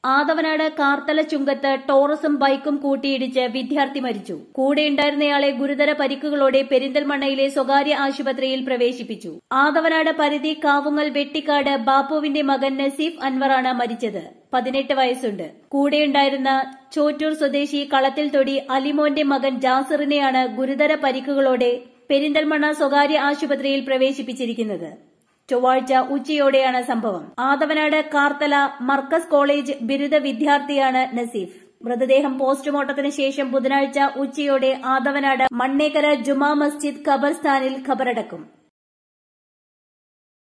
ആദവനാട് കാർത്തല ചുങ്കത്ത് ടോറസും ബൈക്കും കൂട്ടിയിടിച്ച് വിദ്യാർത്ഥി മരിച്ചു കൂടെയുണ്ടായിരുന്നയാളെ ഗുരുതര പരിക്കുകളോടെ പെരിന്തൽമണ്ണയിലെ സ്വകാര്യ ആശുപത്രിയിൽ പ്രവേശിപ്പിച്ചു ആദവനാട് പരിധി കാവുങ്ങൽ വെട്ടിക്കാട് ബാപ്പുവിന്റെ മകൻ നസീഫ് അൻവറാണ് മരിച്ചത് പതിനെട്ട് വയസ്സുണ്ട് കൂടെയുണ്ടായിരുന്ന ചോറ്റൂർ സ്വദേശി കളത്തിൽ തൊടി അലിമോന്റെ മകൻ ജാസിറിനെയാണ് ഗുരുതര പരിക്കുകളോടെ പെരിന്തൽമണ്ണ സ്വകാര്യ ആശുപത്രിയിൽ പ്രവേശിപ്പിച്ചിരിക്കുന്നത് ചൊവ്വാഴ്ച ഉച്ചയോടെയാണ് സംഭവം ആദവനാട് കാർത്തല മർക്കസ് കോളേജ് ബിരുദ വിദ്യാർത്ഥിയാണ് നസീഫ് മൃതദേഹം പോസ്റ്റ്മോർട്ടത്തിന് ശേഷം ബുധനാഴ്ച ഉച്ചയോടെ ആദവനാട് മണ്ണേക്കര ജുമാ മസ്ജിദ് ഖബർസ്ഥാനിൽ ഖബറടക്കും